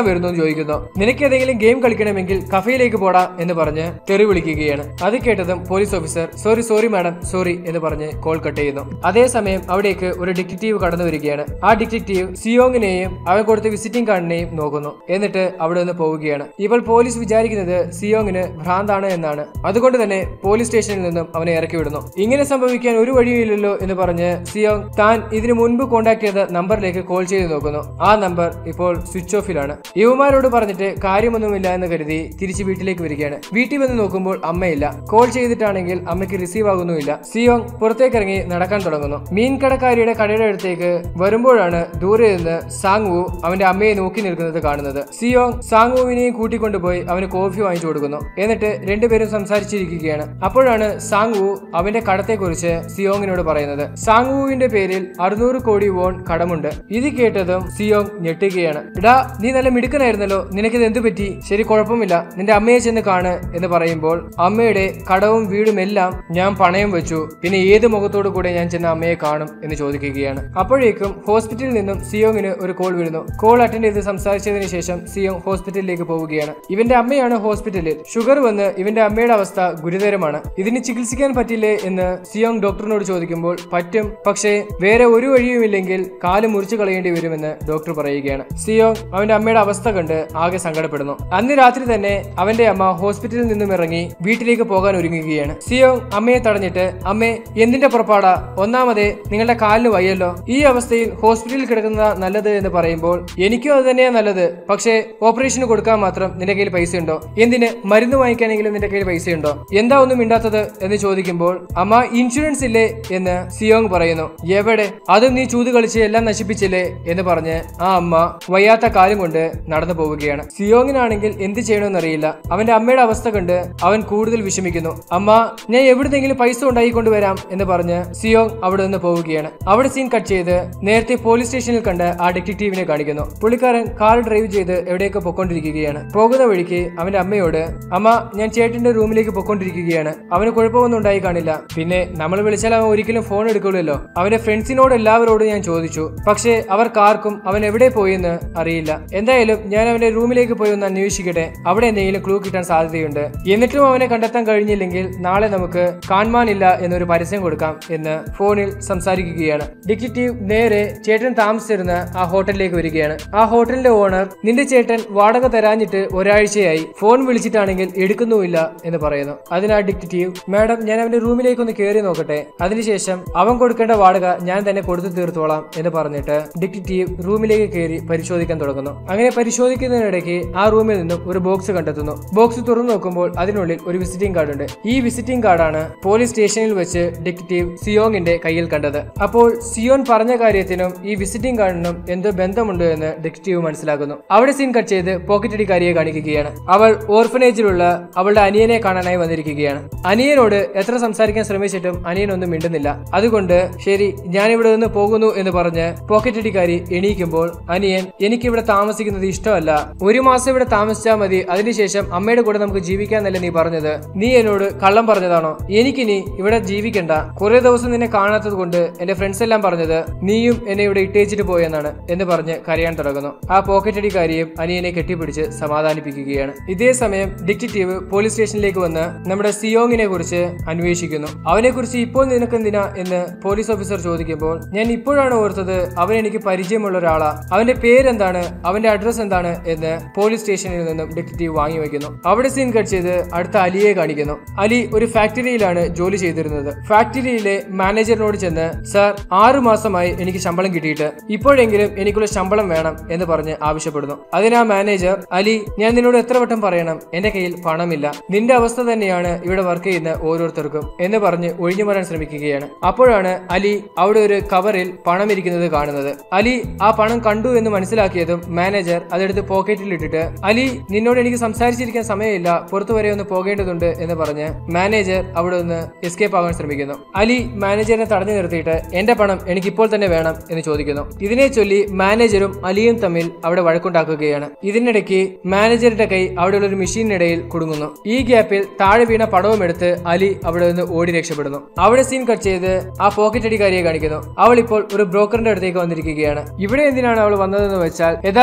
വരുന്നു എന്ന് ചോദിക്കുന്നു നിനക്ക് ഏതെങ്കിലും ഗെയിം കളിക്കണമെങ്കിൽ കഫയിലേക്ക് പോടാ എന്ന് പറഞ്ഞ് തെറി വിളിക്കുകയാണ് അത് കേട്ടതും police officer sorry sorry madam sorry എന്ന് പറഞ്ഞ് കോൾ കട്ട് ചെയ്യുന്നു അതേസമയം അവിടേക്ക് ഒരു ഡിറ്റക്റ്റീവ് കടന്നു വരികയാണ് ആ ഡിറ്റക്റ്റീവ് സിയോങ്ങിനെയും അവൻ കൊടുത്ത വിസിറ്റിംഗ് കാർഡിനെയും നോക്കുന്നു എന്നിട്ട് അവിടെ നിന്ന് പോവുകയാണ് ഇപ്പോൾ പോലീസ് വിചാരിക്കുന്നത് സിയോങ്ങിന് ഭ്രാന്താണ് എന്നാണ് അതുകൊണ്ട് തന്നെ പോലീസ് സ്റ്റേഷനിൽ നിന്നും അവനെ ഇറക്കി വിടുന്നു ഇങ്ങനെ സംഭവിക്കാൻ ഒരു വഴിയില്ലല്ലോ എന്ന് പറഞ്ഞ് സിയോങ് താൻ ഇതിനു മുൻപ് കോൺടാക്ട് ചെയ്ത നമ്പറിലേക്ക് കോൾ ചെയ്ത് നോക്കുന്നു ആ നമ്പർ ഇപ്പോൾ സ്വിച്ച് ഓഫിലാണ് യുവമാരോട് പറഞ്ഞിട്ട് കാര്യമൊന്നുമില്ല എന്ന് കരുതി തിരിച്ച് വീട്ടിലേക്ക് വരികയാണ് വീട്ടിൽ വന്ന് നോക്കുമ്പോൾ അമ്മയില്ല കോൾ ചെയ്തിട്ടാണെങ്കിൽ അമ്മയ്ക്ക് റിസീവ് ആകുന്നുമില്ല സിയോങ് പുറത്തേക്ക് ഇറങ്ങി നടക്കാൻ തുടങ്ങുന്നു മീൻ കടക്കാരിയുടെ കടയുടെ അടുത്തേക്ക് വരുമ്പോഴാണ് ദൂരെ നിന്ന് സാങ്വു അവന്റെ അമ്മയെ നോക്കി നിൽക്കുന്നത് കാണുന്നത് സിയോങ് സാങ്വുവിനെയും കൂട്ടിക്കൊണ്ടുപോയി അവന് കോഫി വാങ്ങിച്ചു കൊടുക്കുന്നു എന്നിട്ട് രണ്ടുപേരും സംസാരിച്ചിരിക്കുകയാണ് അപ്പോഴാണ് സാങ്വു അവന്റെ കടത്തെക്കുറിച്ച് സിയോങ്ങിനോട് പറയുന്നത് സാങ്വുവിന്റെ പേരിൽ അറുന്നൂറ് കോടി വോൺ കടമുണ്ട് ഇത് കേട്ടതും സിയോങ് ഞെട്ടുകയാണ് ഇടാ നീ നല്ല മിടുക്കനായിരുന്നല്ലോ നിനക്കിത് എന്തു പറ്റി ശരി കുഴപ്പമില്ല നിന്റെ അമ്മയെ ചെന്ന് കാണ് എന്ന് പറയുമ്പോൾ അമ്മയുടെ കടവും വീടും എല്ലാം ഞാൻ പണയം വെച്ചു പിന്നെ ഏത് മുഖത്തോടു കൂടെ ഞാൻ ചെന്ന് അമ്മയെ കാണും എന്ന് ചോദിക്കുകയാണ് അപ്പോഴേക്കും ഹോസ്പിറ്റലിൽ നിന്നും സിയോങ്ങിന് ഒരു കോൾ വരുന്നു കോൾ അറ്റൻഡ് ചെയ്ത് സംസാരിച്ചതിന് ശേഷം സിയോങ് ഹോസ്പിറ്റലിലേക്ക് പോവുകയാണ് ഇവന്റെ അമ്മയാണ് ഹോസ്പിറ്റലിൽ ഷുഗർ വന്ന് ഇവന്റെ അമ്മയുടെ അവസ്ഥ ഗുരുതരമാണ് ഇതിന് ചികിത്സിക്കാൻ പറ്റില്ലേ എന്ന് സിയോങ് ഡോക്ടറിനോട് ചോദിക്കുമ്പോൾ പറ്റും പക്ഷേ വേറെ ഒരു വഴിയുമില്ലെങ്കിൽ കാല് മുറിച്ചു കളയേണ്ടി വരുമെന്ന് ഡോക്ടർ പറയുകയാണ് സിയോങ് അവന്റെ അമ്മയുടെ അവസ്ഥ കണ്ട് ആകെ സങ്കടപ്പെടുന്നു അന്ന് രാത്രി തന്നെ അവന്റെ അമ്മ ഹോസ്പിറ്റലിൽ നിന്നും ഇറങ്ങി വീട്ടിലേക്ക് പോകാൻ ഒരുങ്ങുകയാണ് സിയോങ് അമ്മയെ തടഞ്ഞിട്ട് അമ്മേ എന്തിന്റെ പുറപ്പാടാ ഒന്നാമതേ നിങ്ങളുടെ കാലിന് വയ്യല്ലോ ഈ അവസ്ഥയിൽ ഹോസ്പിറ്റലിൽ കിടക്കുന്ന നല്ലത് എന്ന് പറയുമ്പോൾ എനിക്കും അത് തന്നെയാ നല്ലത് പക്ഷേ ഓപ്പറേഷന് കൊടുക്കാൻ മാത്രം നിന്റെ കയ്യിൽ പൈസ ഉണ്ടോ എന്തിന് മരുന്ന് വാങ്ങിക്കാനെങ്കിലും നിന്റെ കയ്യിൽ പൈസ ഉണ്ടോ എന്താ ഒന്നും മിണ്ടാത്തത് എന്ന് ചോദിക്കുമ്പോൾ അമ്മ ഇൻഷുറൻസ് ഇല്ലേ എന്ന് സിയോങ് പറയുന്നു എവിടെ അതും നീ ചൂത് കളിച്ച് എല്ലാം നശിപ്പിച്ചില്ലേ എന്ന് പറഞ്ഞ് ആ അമ്മ വയ്യാത്ത കാലും കൊണ്ട് നടന്നു പോവുകയാണ് സിയോങ്ങിനാണെങ്കിൽ എന്ത് ചെയ്യണമെന്നറിയില്ല അവന്റെ അമ്മയുടെ അവസ്ഥ കണ്ട് അവൻ കൂടുതൽ വിഷമിക്കുന്നു അമ്മ ഞാൻ എവിടുന്നെങ്കിലും പൈസ ഉണ്ടായി കൊണ്ടുവരാം എന്ന് പറഞ്ഞ് സിയോങ് അവിടെ നിന്ന് പോവുകയാണ് അവിടെ സീൻ കട്ട് ചെയ്ത് നേരത്തെ പോലീസ് സ്റ്റേഷനിൽ കണ്ട് ആ ഡിറ്റക്റ്റീവിനെ കാണിക്കുന്നു പുള്ളിക്കാരൻ കാർ ഡ്രൈവ് ചെയ്ത് എവിടെയൊക്കെ പൊക്കൊണ്ടിരിക്കുകയാണ് പോകുന്ന വഴിക്ക് അവന്റെ അമ്മയോട് അമ്മ ഞാൻ ചേട്ടന്റെ റൂമിലേക്ക് പൊക്കൊണ്ടിരിക്കുകയാണ് അവന് കുഴപ്പമൊന്നും ഉണ്ടായി കാണില്ല പിന്നെ നമ്മൾ വിളിച്ചാൽ അവൻ ഒരിക്കലും ഫോൺ എടുക്കില്ലല്ലോ അവന്റെ ഫ്രണ്ട്സിനോട് എല്ലാവരോടും ഞാൻ ചോദിച്ചു പക്ഷേ അവർക്കാർക്കും അവൻ എവിടെ പോയെന്ന് അറിയില്ല എന്തായാലും ഞാൻ അവന്റെ റൂമിലേക്ക് പോയി ഒന്ന് അന്വേഷിക്കട്ടെ അവിടെ എന്തെങ്കിലും ക്ലൂ കിട്ടാൻ സാധ്യതയുണ്ട് എന്നിട്ടും അവനെ കണ്ടെത്താൻ കഴിഞ്ഞില്ലെങ്കിൽ നാളെ നമുക്ക് കാണാനില്ല എന്നൊരു പരസ്യം കൊടുക്കാം എന്ന് ഫോണിൽ സംസാരിക്കുകയാണ് ഡിറ്റക്റ്റീവ് നേരെ ചേട്ടൻ താമസിച്ചിരുന്ന ആ ഹോട്ടലിലേക്ക് വരികയാണ് ആ ഹോട്ടലിന്റെ ഓണർ നിന്റെ ചേട്ടൻ വാടക തരാഞ്ഞിട്ട് ഒരാഴ്ചയായി ഫോൺ വിളിച്ചിട്ടാണെങ്കിൽ എടുക്കുന്നുമില്ല എന്ന് പറയുന്നു അതിന് ആ ഡിറ്റക്റ്റീവ് മാഡം ഞാൻ അവന്റെ റൂമിലേക്ക് ഒന്ന് കയറി നോക്കട്ടെ അതിനുശേഷം അവൻ കൊടുക്കേണ്ട വാടക ഞാൻ തന്നെ കൊടുത്തു തീർത്തോളാം എന്ന് പറഞ്ഞിട്ട് ഡിറ്റക്റ്റീവ് റൂമിലേക്ക് കയറി പരിശോധിക്കാൻ തുടങ്ങുന്നു അങ്ങനെ പരിശോധിക്കുന്നതിനിടയ്ക്ക് ആ റൂമിൽ നിന്നും ഒരു ബോക്സ് കണ്ടെത്തുന്നു ബോക്സ് തുറന്നു നോക്കുമ്പോൾ അതിനുള്ളിൽ ഒരു വിസിറ്റിംഗ് കാർഡ് ഉണ്ട് ഈ വിസിറ്റിംഗ് കാർഡാണ് പോലീസ് സ്റ്റേഷനിൽ വെച്ച് ഡിറ്റക്റ്റീവ് സിയോങ്ങിന്റെ കയ്യിൽ കണ്ടത് അപ്പോൾ സിയോൻ പറഞ്ഞ കാര്യത്തിനും ഈ വിസിറ്റിംഗ് കാർഡിനും എന്തോ ബന്ധമുണ്ട് എന്ന് ഡിറ്റക്റ്റീവ് മനസ്സിലാക്കുന്നു അവിടെ സീൻ കട്ട് ചെയ്ത് പോക്കറ്റ് അടിക്കാരിയെ കാണിക്കുകയാണ് അവൾ ഓർഫനേജിലുള്ള അവളുടെ അനിയനെ കാണാനായി വന്നിരിക്കുകയാണ് അനിയനോട് എത്ര സംസാരിക്കാൻ ശ്രമിച്ചിട്ടും അനിയൻ ഒന്നും മിണ്ടുന്നില്ല അതുകൊണ്ട് ശരി ഞാൻ ഇവിടെ നിന്ന് പോകുന്നു എന്ന് പറഞ്ഞ് പോക്കറ്റ് അടിക്കാരി എണീക്കുമ്പോൾ അനിയൻ എനിക്ക് ഇവിടെ താമസിക്കുന്നത് ഇഷ്ടമല്ല ഒരു മാസം ഇവിടെ താമസിച്ചാൽ മതി അതിനുശേഷം അമ്മയുടെ കൂടെ നമുക്ക് ജീവിക്കാന്നല്ലേ നീ പറഞ്ഞത് നീ എന്നോട് കള്ളം പറഞ്ഞതാണോ എനിക്കിനി ഇവിടെ ജീവിക്കണ്ട കുറെ ദിവസം നിന്നെ കാണാത്തത് കൊണ്ട് എന്റെ ഫ്രണ്ട്സ് എല്ലാം പറഞ്ഞത് നീയും എന്നെ ഇവിടെ ഇട്ടേച്ചിട്ട് പോയെന്നാണ് എന്ന് പറഞ്ഞ് കരയാൻ തുടങ്ങുന്നു ആ പോക്കറ്റ് അടിക്കാരിയും അനിയനെ കെട്ടിപ്പിടിച്ച് സമാധാനിപ്പിക്കുകയാണ് ഇതേ സമയം ഡിറ്റക്റ്റീവ് പോലീസ് സ്റ്റേഷനിലേക്ക് വന്ന് നമ്മുടെ സിയോങ്ങിനെ കുറിച്ച് അന്വേഷിക്കുന്നു അവനെ കുറിച്ച് ഇപ്പോൾ നിനക്കെന്തിനാ എന്ന് പോലീസ് ഓഫീസർ ചോദിക്കുമ്പോൾ ഞാൻ ഇപ്പോഴാണ് ഓർത്തത് അവൻ എനിക്ക് പരിചയമുള്ള ഒരാളാ അവന്റെ പേരെന്താണ് അവന്റെ അഡ്രസ് എന്താണ് എന്ന് പോലീസ് സ്റ്റേഷനിൽ നിന്നും ഡിറ്റക്റ്റീവ് വാങ്ങി വയ്ക്കുന്നു അവിടെ സീൻ കട്ട് ചെയ്ത് അടുത്ത അലിയെ കാണിക്കുന്നു അലി ഒരു ഫാക്ടറിയിലാണ് ജോലി ചെയ്തിരുന്നത് ഫാക്ടറിയിലെ മാനേജറിനോട് ചെന്ന് സാർ ആറു മാസമായി എനിക്ക് ശമ്പളം കിട്ടിയിട്ട് ഇപ്പോഴെങ്കിലും എനിക്കുള്ള ശമ്പളം വേണം എന്ന് പറഞ്ഞ് ആവശ്യപ്പെടുന്നു അതിന് ആ മാനേജർ അലി ഞാൻ നിന്നോട് എത്ര വട്ടം പറയണം എന്റെ കയ്യിൽ പണമില്ല നിന്റെ അവസ്ഥ തന്നെയാണ് ഇവിടെ വർക്ക് ചെയ്യുന്ന ഓരോരുത്തർക്കും എന്ന് പറഞ്ഞ് ഒഴിഞ്ഞു മാറാൻ ശ്രമിക്കുകയാണ് അപ്പോഴാണ് അലി അവിടെ ഒരു കവറിൽ പണം ഇരിക്കുന്നത് കാണുന്നത് അലി ആ പണം കണ്ടു എന്ന് മനസ്സിലാക്കിയതും മാനേജർ അതെടുത്ത് പോക്കറ്റിൽ ഇട്ടിട്ട് അലി നിന്നോട് എനിക്ക് സംസാരിച്ചിരിക്കാൻ സമയമില്ല പുറത്തു വരെ ഒന്ന് പോകേണ്ടതുണ്ട് എന്ന് പറഞ്ഞ് മാനേജർ അവിടെ നിന്ന് എസ്കേപ്പ് ആകാൻ ശ്രമിക്കുന്നു അലി മാനേജറിനെ തടഞ്ഞു നിർത്തിയിട്ട് എന്റെ പണം എനിക്ക് ഇപ്പോൾ തന്നെ വേണം എന്ന് ചോദിക്കുന്നു ഇതിനെ ചൊല്ലി മാനേജറും അലിയും തമ്മിൽ അവിടെ വഴക്കുണ്ടാക്കുകയാണ് ഇതിനിടയ്ക്ക് മാനേജറുടെ കൈ അവിടെയുള്ള ഒരു മെഷീനിനിടയിൽ കുടുങ്ങുന്നു ഈ ഗ്യാപ്പിൽ താഴെ വീണ പടവും എടുത്ത് അലി അവിടെ നിന്ന് ഓടി രക്ഷപ്പെടുന്നു അവിടെ സീൻ കട്ട് ചെയ്ത് ആ പോക്കറ്റ് അടിക്കാരിയെ കാണിക്കുന്നു അവൾ ഇപ്പോൾ ഒരു ബ്രോക്കറിന്റെ അടുത്തേക്ക് വന്നിരിക്കുകയാണ് ഇവിടെ എന്തിനാണ് അവൾ വന്നതെന്ന് വെച്ചാൽ യഥാർത്ഥത്തിൽ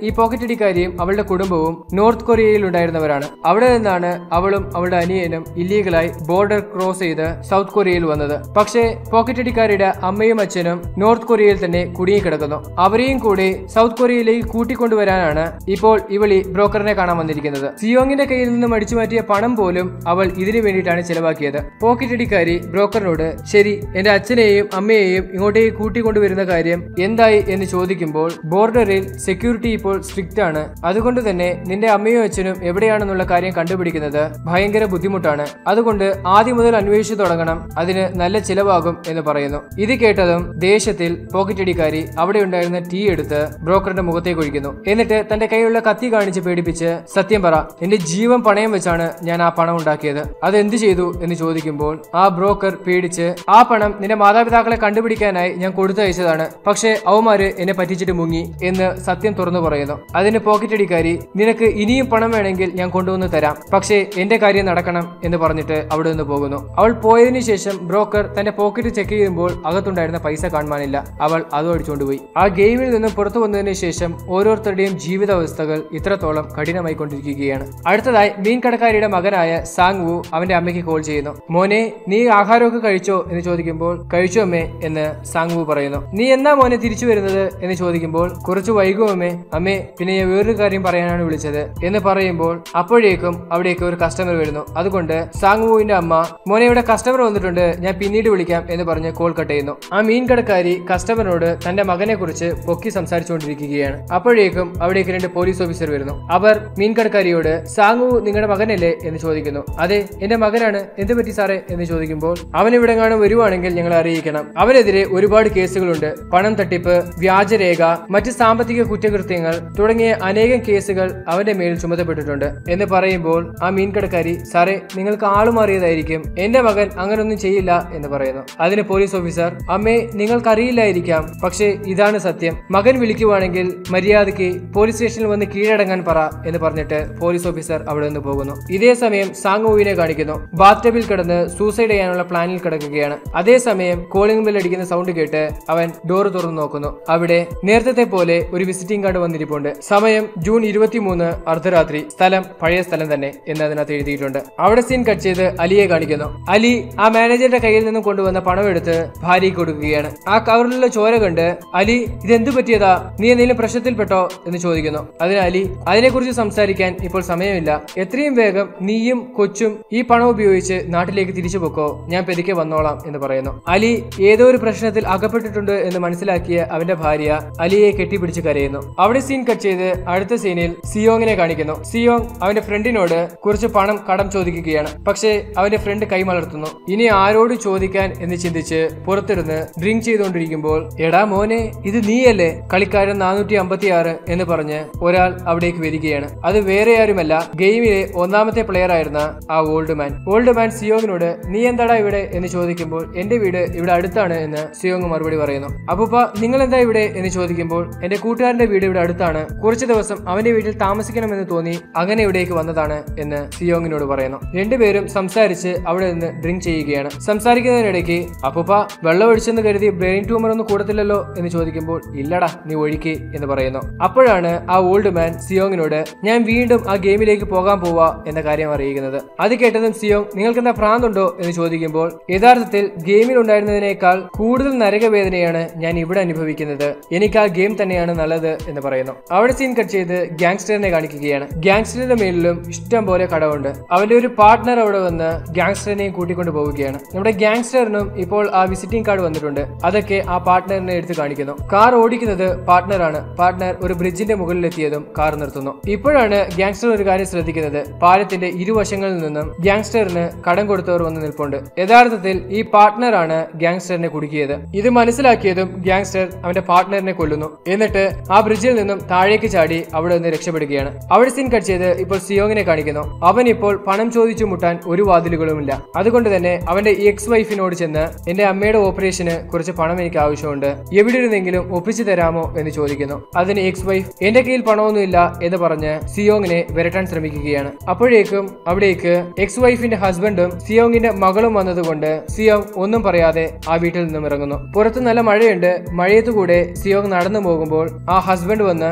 ഈ പോക്കറ്റ് അടിക്കാരിയും അവളുടെ കുടുംബവും നോർത്ത് കൊറിയയിൽ ഉണ്ടായിരുന്നവരാണ് അവിടെ നിന്നാണ് അവളും അവളുടെ അനിയനും ഇല്ലീഗലായി ബോർഡർ ക്രോസ് ചെയ്ത് സൗത്ത് കൊറിയയിൽ വന്നത് പക്ഷേ പോക്കറ്റ് അടിക്കാരിയുടെ അമ്മയും അച്ഛനും നോർത്ത് കൊറിയയിൽ തന്നെ കുടുങ്ങിക്കിടക്കുന്നു അവരെയും കൂടി സൗത്ത് കൊറിയയിലേക്ക് കൂട്ടിക്കൊണ്ടുവരാനാണ് ഇപ്പോൾ ഇവളി ബ്രോക്കറിനെ കാണാൻ വന്നിരിക്കുന്നത് സിയോങ്ങിന്റെ കയ്യിൽ നിന്നും അടിച്ചു മാറ്റിയ പണം പോലും അവൾ ഇതിനു വേണ്ടിയിട്ടാണ് ചെലവാക്കിയത് പോക്കറ്റ് അടിക്കാരി ബ്രോക്കറിനോട് ശരി എന്റെ അച്ഛനെയും അമ്മയെയും ഇങ്ങോട്ടേക്ക് കൂട്ടിക്കൊണ്ടുവരുന്ന കാര്യം എന്തായി എന്ന് ചോദിക്കുമ്പോൾ ബോർഡറിൽ സെക്യൂരിറ്റി ഇപ്പോൾ സ്ട്രിക്റ്റ് ആണ് അതുകൊണ്ട് തന്നെ നിന്റെ അമ്മയും അച്ഛനും എവിടെയാണെന്നുള്ള കാര്യം കണ്ടുപിടിക്കുന്നത് ഭയങ്കര ബുദ്ധിമുട്ടാണ് അതുകൊണ്ട് ആദ്യം മുതൽ അന്വേഷിച്ചു തുടങ്ങണം അതിന് നല്ല ചിലവാകും എന്ന് പറയുന്നു ഇത് കേട്ടതും ദേഷ്യത്തിൽ പോക്കറ്റ് അടിക്കാരി അവിടെ ഉണ്ടായിരുന്ന ടീ എടുത്ത് ബ്രോക്കറിന്റെ മുഖത്തേക്ക് ഒഴിക്കുന്നു എന്നിട്ട് തന്റെ കൈയുള്ള കത്തി കാണിച്ച് പേടിപ്പിച്ച് സത്യം പറ എന്റെ ജീവൻ പണയം വെച്ചാണ് ഞാൻ ആ പണം ഉണ്ടാക്കിയത് അത് എന്ത് ചെയ്തു എന്ന് ചോദിക്കുമ്പോൾ ആ ബ്രോക്കർ പേടിച്ച് ആ പണം നിന്റെ മാതാപിതാക്കളെ കണ്ടുപിടിക്കാനായി ഞാൻ കൊടുത്തയച്ചതാണ് പക്ഷേ അവന്മാര് എന്നെ പറ്റിച്ചിട്ട് മുങ്ങി എന്ന് സത്യം തുറന്നു പറയുന്നു അതിന് പോക്കറ്റ് അടിക്കാരി നിനക്ക് ഇനിയും പണം വേണമെങ്കിൽ ഞാൻ കൊണ്ടുവന്ന് തരാം പക്ഷേ എന്റെ കാര്യം നടക്കണം എന്ന് പറഞ്ഞിട്ട് അവിടെ നിന്ന് പോകുന്നു അവൾ പോയതിനു ശേഷം ബ്രോക്കർ തന്റെ പോക്കറ്റ് ചെക്ക് ചെയ്യുമ്പോൾ അകത്തുണ്ടായിരുന്ന പൈസ കാണുവാനില്ല അവൾ അതും അടിച്ചുകൊണ്ട് പോയി ആ ഗെയിമിൽ നിന്നും പുറത്തു വന്നതിന് ശേഷം ഓരോരുത്തരുടെയും ജീവിതാവസ്ഥകൾ ഇത്രത്തോളം കഠിനമായി കൊണ്ടിരിക്കുകയാണ് അടുത്തതായി മീൻ കടക്കാരിയുടെ മകനായ സാങ് വു അവന്റെ അമ്മയ്ക്ക് കോൾ ചെയ്യുന്നു മോനെ നീ ആഹാരമൊക്കെ കഴിച്ചോ എന്ന് ചോദിക്കുമ്പോൾ കഴിച്ചു അമ്മേ എന്ന് സാങ് വു പറയുന്നു നീ എന്നാ മോനെ തിരിച്ചു വരുന്നത് എന്ന് ചോദിക്കുമ്പോൾ കുറച്ച് വൈകും അമ്മേ അമ്മേ പിന്നെ ഞാൻ വേറൊരു കാര്യം പറയാനാണ് വിളിച്ചത് എന്ന് പറയുമ്പോൾ അപ്പോഴേക്കും അവിടേക്ക് ഒരു കസ്റ്റമർ വരുന്നു അതുകൊണ്ട് സാങ് വുവിന്റെ അമ്മ മോനെ ഇവിടെ കസ്റ്റമർ വന്നിട്ടുണ്ട് ഞാൻ പിന്നീട് വിളിക്കാം എന്ന് പറഞ്ഞ് കോൾ കട്ട് ചെയ്യുന്നു ആ മീൻ കടക്കാരി കസ്റ്റമറിനോട് തന്റെ മകനെ കുറിച്ച് പൊക്കി സംസാരിച്ചുകൊണ്ടിരിക്കുകയാണ് അപ്പോഴേക്കും അവിടേക്ക് രണ്ട് പോലീസ് ഓഫീസർ വരുന്നു അവർ മീൻ കടക്കാരിയോട് സാങ് വു നിങ്ങളുടെ മകനല്ലേ എന്ന് ചോദിക്കുന്നു അതെ എന്റെ മകനാണ് എന്ത് പറ്റി സാറേ എന്ന് ചോദിക്കുമ്പോൾ അവൻ ഇവിടെ കാണും വരുവാണെങ്കിൽ ഞങ്ങൾ അറിയിക്കണം അവനെതിരെ ഒരുപാട് കേസുകളുണ്ട് പണം തട്ടിപ്പ് വ്യാജരേഖ മറ്റ് സാമ്പത്തിക കുറ്റകൃത്യങ്ങൾ തുടങ്ങിയ അനേകം കേസുകൾ അവന്റെ മേൽ ചുമത്തപ്പെട്ടിട്ടുണ്ട് എന്ന് പറയുമ്പോൾ ആ മീൻകടക്കാരി സാറേ നിങ്ങൾക്ക് ആളുമാറിയതായിരിക്കും എന്റെ മകൻ അങ്ങനൊന്നും ചെയ്യില്ല എന്ന് പറയുന്നു അതിന് പോലീസ് ഓഫീസർ അമ്മേ നിങ്ങൾക്കറിയില്ലായിരിക്കാം പക്ഷേ ഇതാണ് സത്യം മകൻ വിളിക്കുവാണെങ്കിൽ മര്യാദയ്ക്ക് പോലീസ് സ്റ്റേഷനിൽ വന്ന് കീഴടങ്ങാൻ പറ എന്ന് പറഞ്ഞിട്ട് പോലീസ് ഓഫീസർ അവിടെ നിന്ന് പോകുന്നു ഇതേ സമയം സാങ്ങുവിനെ കാണിക്കുന്നു ബാത്ടബിൽ കിടന്ന് സൂസൈഡ് ചെയ്യാനുള്ള പ്ലാനിൽ കിടക്കുകയാണ് അതേസമയം കോളിംഗ് ബെൽ അടിക്കുന്ന സൗണ്ട് കേട്ട് അവൻ ഡോർ തുറന്നു നോക്കുന്നു അവിടെ നേരത്തെ പോലെ ഒരു വിസിറ്റിംഗ് കാർഡ് വന്നിരിപ്പുണ്ട് സമയം ജൂൺ ഇരുപത്തിമൂന്ന് അർദ്ധരാത്രി സ്ഥലം പഴയ സ്ഥലം തന്നെ എന്ന് അതിനകത്ത് എഴുതിയിട്ടുണ്ട് അവിടെ സീൻ കട്ട് ചെയ്ത് അലിയെ കാണിക്കുന്നു അലി ആ മാനേജറുടെ കയ്യിൽ നിന്നും കൊണ്ടുവന്ന പണം എടുത്ത് ഭാര്യയ്ക്ക് കൊടുക്കുകയാണ് ആ കവറിലുള്ള ചോര കണ്ട് അലി ഇതെന്തു പറ്റിയതാ നീ എന്തെങ്കിലും പ്രശ്നത്തിൽപ്പെട്ടോ എന്ന് ചോദിക്കുന്നു അതിന് അലി അതിനെക്കുറിച്ച് സംസാരിക്കാൻ ഇപ്പോൾ സമയമില്ല എത്രയും വേഗം നീയും കൊച്ചും ഈ പണം ഉപയോഗിച്ച് നാട്ടിലേക്ക് തിരിച്ചു പൊക്കോ ഞാൻ പെരുക്കെ വന്നോളാം എന്ന് പറയുന്നു അലി ഏതോ ഒരു പ്രശ്നത്തിൽ അകപ്പെട്ടിട്ടുണ്ട് എന്ന് മനസ്സിലാക്കിയ അവന്റെ ഭാര്യ അലിയെ കെട്ടിപ്പിടിച്ച് കരയുന്നു അവിടെ സീൻ കട്ട് ചെയ്ത് അടുത്ത സീനിൽ സിയോങ്ങിനെ കാണിക്കുന്നു സിയോങ് അവന്റെ ഫ്രണ്ടിനോട് കുറച്ച് പണം കടം ചോദിക്കുകയാണ് പക്ഷേ അവന്റെ ഫ്രണ്ട് കൈമലർത്തുന്നു ഇനി ആരോട് ചോദിക്കാൻ എന്ന് ചിന്തിച്ച് പുറത്തിരുന്ന് ഡ്രിങ്ക് ചെയ്തുകൊണ്ടിരിക്കുമ്പോൾ എടാ മോനെ ഇത് നീയല്ലേ കളിക്കാരൻ നാനൂറ്റി അമ്പത്തി ആറ് എന്ന് പറഞ്ഞ് ഒരാൾ അവിടേക്ക് വരികയാണ് അത് വേറെ ആരുമല്ല ഗെയിമിലെ ഒന്നാമത്തെ പ്ലെയർ ആയിരുന്ന ആ ഓൾഡ് മാൻ ഓൾഡ് മാൻ സിയോങ്ങിനോട് നീ എന്താടാ ഇവിടെ എന്ന് ചോദിക്കുമ്പോൾ എന്റെ വീട് ഇവിടെ അടുത്താണ് എന്ന് സിയോങ് മറുപടി പറയുന്നു അപ്പൂപ്പ നിങ്ങൾ എന്താ ഇവിടെ എന്ന് ചോദിക്കുമ്പോൾ എന്റെ കൂട്ടുകാരന്റെ വീട് ഇവിടെ അടുത്താണ് കുറച്ചു ദിവസം അവന്റെ വീട്ടിൽ താമസിക്കണമെന്ന് തോന്നി അങ്ങനെ ഇവിടേക്ക് വന്നതാണ് എന്ന് സിയോങ്ങിനോട് പറയുന്നു രണ്ടുപേരും സംസാരിച്ച് അവിടെ നിന്ന് ഡ്രിങ്ക് ചെയ്യുകയാണ് സംസാരിക്കുന്നതിനിടയ്ക്ക് അപ്പൂപ്പ വെള്ളം ഒഴിച്ചെന്ന് കരുതി ബ്രെയിൻ ട്യൂമർ ഒന്നും കൂടത്തില്ലല്ലോ എന്ന് ചോദിക്കുമ്പോൾ ഇല്ലടാ നീ ഒഴിക്ക് എന്ന് പറയുന്നു അപ്പോഴാണ് ആ ഓൾഡ് മാൻ സിയോങ്ങിനോട് ഞാൻ വീണ്ടും ആ ഗെയിമിലേക്ക് പോകാൻ പോവാ എന്ന കാര്യം അറിയിക്കുന്നത് അത് കേട്ടതും സിയോങ് നിങ്ങൾക്ക് എന്താ ഭ്രാന്തുണ്ടോ എന്ന് ചോദിക്കുമ്പോൾ യഥാർത്ഥത്തിൽ ഗെയിമിൽ ഉണ്ടായിരുന്നതിനേക്കാൾ കൂടുതൽ നരകവേദനയാണ് ഞാൻ ഇവിടെ അനുഭവിക്കുന്നത് എനിക്ക് ആ ഗെയിം തന്നെയാണ് നല്ലത് എന്ന് പറയുന്നു അവിടെ സീൻ കട്ട് ചെയ്ത് ഗാങ്സ്റ്ററിനെ കാണിക്കുകയാണ് ഗാങ്സ്റ്ററിന്റെ മേലിലും ഇഷ്ടം പോലെ കടവുണ്ട് അവന്റെ ഒരു പാർട്ട്ണർ അവിടെ വന്ന് ഗാങ്സ്റ്ററിനെയും കൂട്ടിക്കൊണ്ട് പോവുകയാണ് നമ്മുടെ ഗാങ്സ്റ്ററിനും ഇപ്പോൾ ആ വിസിറ്റിംഗ് കാർഡ് വന്നിട്ടുണ്ട് അതൊക്കെ ആ പാർട്ട്ണറിനെ എടുത്ത് കാണിക്കുന്നു കാർ ഓടിക്കുന്നത് പാർട്ട്ണറാണ് പാർട്ട്ണർ ഒരു ബ്രിഡ്ജിന്റെ മുകളിലെത്തിയതും കാർ നിർത്തുന്നു ഇപ്പോഴാണ് ഗാങ്സ്റ്റർ ഒരു കാര്യം ശ്രദ്ധിക്കുന്നത് പാലത്തിന്റെ ഇരുവശങ്ങളിൽ നിന്നും ഗാങ്സ്റ്ററിന് കടം കൊടുത്തവർ വന്ന് നിൽപ്പുണ്ട് യഥാർത്ഥത്തിൽ ഈ പാർട്ട്ണറാണ് ഗാങ്സ്റ്ററിനെ കുടുക്കിയത് ഇത് മനസ്സിലാക്കിയതും ഗാങ്സ്റ്റർ അവന്റെ പാർട്ട്ണറിനെ കൊല്ലുന്നു എന്നിട്ട് ആ ബ്രിഡ്ജിൽ നിന്നും താഴേക്ക് ചാടി അവിടെ നിന്ന് രക്ഷപ്പെടുകയാണ് അവിടെ സീൻ കട്ട് ചെയ്ത് ഇപ്പോൾ സിയോങ്ങിനെ കാണിക്കുന്നു അവൻ ഇപ്പോൾ പണം ചോദിച്ചു മുട്ടാൻ ഒരു വാതിലുകളുമില്ല അതുകൊണ്ട് തന്നെ അവന്റെ എക്സ് വൈഫിനോട് ചെന്ന് എന്റെ അമ്മയുടെ ഓപ്പറേഷന് കുറച്ച് പണം എനിക്ക് ആവശ്യമുണ്ട് എവിടെ ഇരുന്നെങ്കിലും ഒപ്പിച്ചു തരാമോ എന്ന് ചോദിക്കുന്നു അതിന് എക്സ് വൈഫ് എന്റെ കയ്യിൽ പണമൊന്നുമില്ല എന്ന് പറഞ്ഞ് സിയോങ്ങിനെ വിരട്ടാൻ ശ്രമിക്കുകയാണ് അപ്പോഴേക്കും അവിടേക്ക് എക്സ് വൈഫിന്റെ ഹസ്ബൻഡും സിയോങ്ങിന്റെ മകളും വന്നതുകൊണ്ട് സിയോങ് ഒന്നും പറയാതെ ആ വീട്ടിൽ നിന്നും ഇറങ്ങുന്നു പുറത്ത് നല്ല മഴയുണ്ട് മഴയത്തു കൂടെ സിയോങ് നടന്നു പോകുമ്പോൾ ആ ഹസ്ബൻഡ് വന്ന്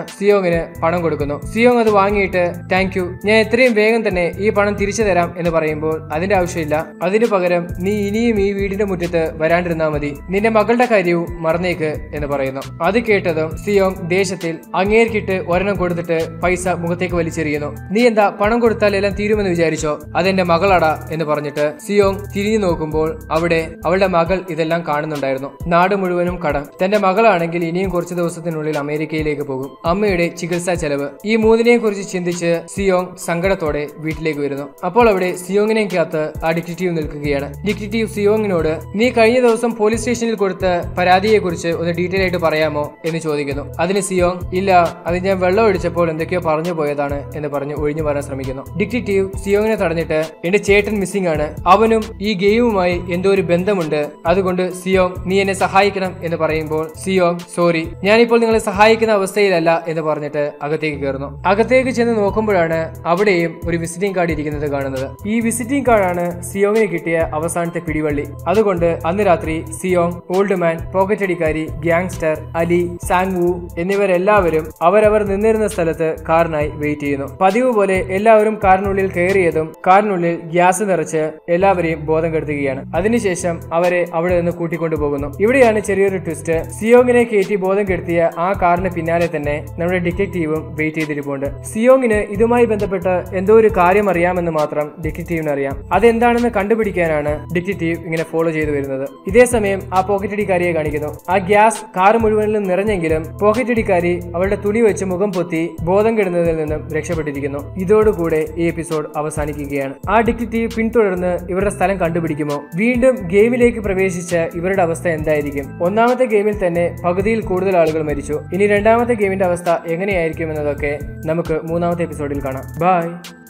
സിയോങ്ങിന് പണം കൊടുക്കുന്നു സിയോങ് അത് വാങ്ങിയിട്ട് താങ്ക് യു ഞാൻ എത്രയും വേഗം തന്നെ ഈ പണം തിരിച്ചു തരാം എന്ന് പറയുമ്പോൾ അതിന്റെ ആവശ്യമില്ല അതിനു പകരം നീ ഇനിയും ഈ വീടിന്റെ മുറ്റത്ത് വരാണ്ടിരുന്നാ മതി നിന്റെ മകളുടെ കാര്യവും മറന്നേക്ക് എന്ന് പറയുന്നു അത് കേട്ടതും സിയോങ് ദേഷ്യത്തിൽ അങ്ങേർക്കിട്ട് ഒരെണ്ണം കൊടുത്തിട്ട് പൈസ മുഖത്തേക്ക് വലിച്ചെറിയുന്നു നീ എന്താ പണം കൊടുത്താൽ എല്ലാം തീരുമെന്ന് വിചാരിച്ചോ അതെന്റെ മകളാടാ എന്ന് പറഞ്ഞിട്ട് സിയോങ് തിരിഞ്ഞു നോക്കുമ്പോൾ അവിടെ അവളുടെ മകൾ ഇതെല്ലാം കാണുന്നുണ്ടായിരുന്നു നാട് മുഴുവനും കടം തന്റെ മകളാണെങ്കിൽ ഇനിയും കുറച്ച് ദിവസത്തിനുള്ളിൽ അമേരിക്കയിലേക്ക് പോകും അമ്മയുടെ ചികിത്സാ ചെലവ് ഈ മൂന്നിനെയും കുറിച്ച് ചിന്തിച്ച് സിയോങ് സങ്കടത്തോടെ വീട്ടിലേക്ക് വരുന്നു അപ്പോൾ അവിടെ സിയോങ്ങിനെ കാത്ത് ആ ഡിറ്റക്റ്റീവ് നിൽക്കുകയാണ് ഡിറ്റക്റ്റീവ് സിയോങ്ങിനോട് നീ കഴിഞ്ഞ ദിവസം പോലീസ് സ്റ്റേഷനിൽ കൊടുത്ത പരാതിയെ കുറിച്ച് ഒന്ന് ഡീറ്റെയിൽ ആയിട്ട് പറയാമോ എന്ന് ചോദിക്കുന്നു അതിന് സിയോങ് ഇല്ല അത് ഞാൻ വെള്ളം ഒഴിച്ചപ്പോൾ എന്തൊക്കെയോ പറഞ്ഞു പോയതാണ് എന്ന് പറഞ്ഞ് ഒഴിഞ്ഞു പറയാൻ ശ്രമിക്കുന്നു ഡിറ്റക്റ്റീവ് സിയോങ്ങിനെ തടഞ്ഞിട്ട് എന്റെ ചേട്ടൻ മിസ്സിംഗ് ആണ് അവനും ഈ ഗെയിമുമായി എന്തോ ഒരു ബന്ധമുണ്ട് അതുകൊണ്ട് സിയോങ് നീ എന്നെ സഹായിക്കണം എന്ന് പറയുമ്പോൾ സിയോങ് സോറി ഞാനിപ്പോൾ നിങ്ങളെ സഹായിക്കുന്ന അവസ്ഥയിലല്ല എന്ന് പറഞ്ഞിട്ട് അകത്തേക്ക് കയറുന്നു അകത്തേക്ക് ചെന്ന് നോക്കുമ്പോഴാണ് അവിടെയും ഒരു വിസിറ്റിംഗ് കാർഡ് ഇരിക്കുന്നത് കാണുന്നത് ഈ വിസിറ്റിംഗ് കാർഡാണ് സിയോങ്ങിന് കിട്ടിയ അവസാനത്തെ പിടിവള്ളി അതുകൊണ്ട് അന്ന് രാത്രി സിയോങ് ഓൾഡ് മാൻ പോക്കറ്റ് അടിക്കാരി ഗ്യാങ്സ്റ്റർ അലി സാങ്വു എന്നിവരെല്ലാവരും അവരവർ നിന്നിരുന്ന സ്ഥലത്ത് കാറിനായി വെയിറ്റ് ചെയ്യുന്നു പതിവ് പോലെ എല്ലാവരും കാറിനുള്ളിൽ കയറിയതും കാറിനുള്ളിൽ ഗ്യാസ് നിറച്ച് എല്ലാവരെയും ബോധം കെടുത്തുകയാണ് അതിനുശേഷം അവരെ അവിടെ നിന്ന് കൂട്ടിക്കൊണ്ടു പോകുന്നു ഇവിടെയാണ് ചെറിയൊരു ട്വിസ്റ്റ് സിയോങ്ങിനെ കയറ്റി ബോധം കെടുത്തിയ ആ കാറിന് പിന്നാലെ തന്നെ നമ്മുടെ ഡിറ്റക്റ്റീവും വെയിറ്റ് ചെയ്തിരിപ്പുണ്ട് സിയോങ്ങിന് ഇതുമായി ബന്ധപ്പെട്ട് എന്തോ ഒരു കാര്യം അറിയാമെന്ന് മാത്രം ഡിറ്റക്റ്റീവിന് അറിയാം അതെന്താണെന്ന് കണ്ടുപിടിക്കാനാണ് ഡിറ്റക്റ്റീവ് ഇങ്ങനെ ഫോളോ ചെയ്തു വരുന്നത് ഇതേ സമയം ആ പോക്കറ്റ് അടിക്കാരിയെ കാണിക്കുന്നു ആ ഗ്യാസ് കാർ മുഴുവനിലും നിറഞ്ഞെങ്കിലും പോക്കറ്റ് അടിക്കാരി അവളുടെ തുണി വെച്ച് മുഖം പൊത്തി ബോധം കെടുന്നതിൽ നിന്നും രക്ഷപ്പെട്ടിരിക്കുന്നു ഇതോടുകൂടെ ഈ എപ്പിസോഡ് അവസാനിക്കുകയാണ് ആ ഡിറ്റക്റ്റീവ് പിന്തുടർന്ന് ഇവരുടെ സ്ഥലം കണ്ടുപിടിക്കുമോ വീണ്ടും ഗെയിമിലേക്ക് പ്രവേശിച്ച ഇവരുടെ അവസ്ഥ എന്തായിരിക്കും ഒന്നാമത്തെ ഗെയിമിൽ തന്നെ പകുതിയിൽ കൂടുതൽ ആളുകൾ മരിച്ചു ഇനി രണ്ടാമത്തെ ഗെയിമിന്റെ അവസ്ഥ എങ്ങനെയായിരിക്കും എന്നതൊക്കെ നമുക്ക് മൂന്നാമത്തെ എപ്പിസോഡിൽ കാണാം ബൈ